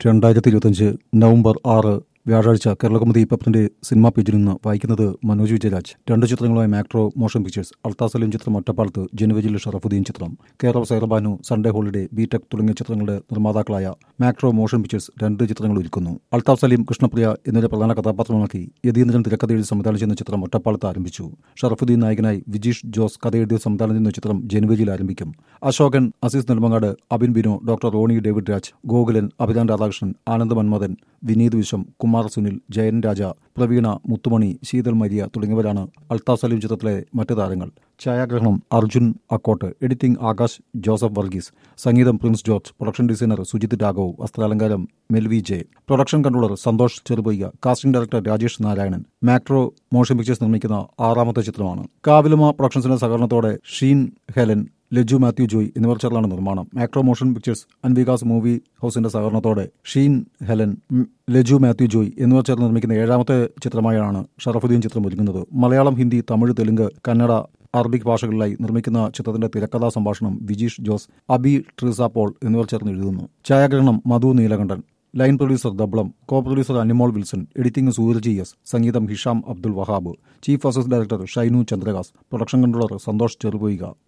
രണ്ടായിരത്തി ഇരുപത്തഞ്ച് നവംബർ ആറ് വ്യാഴാഴ്ച കേരളകൗമുദി പത്രത്തിന്റെ സിനിമാ പേജിൽ നിന്ന് വായിക്കുന്നത് മനോജ് വിജയരാജ് രണ്ട് ചിത്രങ്ങളുമായി മാക്ട്രോ മോഷൻ പിക്ചേഴ്സ് അൾത്താസലിം ചിത്രം ഒറ്റപ്പാലത്ത് ജനുവരിയിൽ ഷറഫുദ്ദീൻ ചിത്രം Kerala Sairabanu Sunday holiday BTech തുടങ്ങിയ ചിത്രങ്ങളുടെ നിർമ്മാതാക്കളായ മാക്ട്രോ മോഷൻ പിക്ചേഴ്സ് രണ്ട് ചിത്രങ്ങൾ ഒരുക്കുന്നു അൾത്താഫ് സലീം കൃഷ്ണപ്രിയ എന്നിവരെ പ്രധാന കഥാപാത്രമാക്കി യതീന്ദ്രൻ തിരക്കഥയിൽ സംവിധാനം ചെയ്യുന്ന ചിത്രം ഒറ്റപ്പാലത്ത് ആരംഭിച്ചു ഷറഫുദ്ദീൻ നായകനായി വിജീഷ് ജോസ് കഥയെഴുതി സംവിധാനം ചെയ്യുന്ന ചിത്രം ജനുവരിയിൽ ആരംഭിക്കും Ashokan Azeez Nelmangad Abin Bino doctor Roni David Raj Gokulan Abhiran Radhakrishnan Anand Manmadhan Vineeth Vishwam Kumar Sunil Jayan Raja Praveena Muthumani Sheethal Maria തുടങ്ങിയവരാണ് അൽത്താഫ് സലീം ചിത്രത്തിലെ മറ്റ് താരങ്ങൾ ഛായാഗ്രഹണം അർജുൻ അക്കോട്ട് എഡിറ്റിംഗ് ആകാശ് ജോസഫ് വർഗീസ് സംഗീതം Prince George production designer Sujith Raghav വസ്ത്രാലങ്കാരം Melvi J production controller Santhosh Cherupoyya casting director Rajesh Narayanan Macro Motion Pictures നിർമ്മിക്കുന്ന ആറാമത്തെ ചിത്രമാണ് കാവിലുമ പ്രൊഡക്ഷൻസിന്റെ സഹകരണത്തോടെ Sheen Helen Laju Mathew Joy എന്നിവർ ചേർന്നാണ് നിർമ്മാണം Macro Motion Pictures Anvikas movie ഹൗസിന്റെ സഹകരണത്തോടെ ഷീൻ ഹെലൻ ഉം, ലജു മാത്യു ജോയ് എന്നിവർ ചേർന്ന് നിർമ്മിക്കുന്ന ഏഴാമത്തെ ചിത്രമായാണ് ഷറഫുദ്ദീൻ ചിത്രം ഒരുങ്ങുന്നത് മലയാളം ഹിന്ദി തമിഴ് തെലുങ്ക് കന്നഡ അറബിക് ഭാഷകളിലായി നിർമ്മിക്കുന്ന ചിത്രത്തിന്റെ തിരക്കഥാ സംഭാഷണം Vijeesh Jose Abi Treesa Paul എന്നിവർ ചേർന്ന് എഴുതുന്നു ഛായാഗ്രഹണം മധു നീലകണ്ഠൻ ലൈൻ പ്രൊഡ്യൂസർ ദബ്ളം co producer Animol Wilson editing Sooraj S സംഗീതം Hisham Abdul Wahab chief assistant director Shinu Chandrakas production controller Santhosh Cherupoika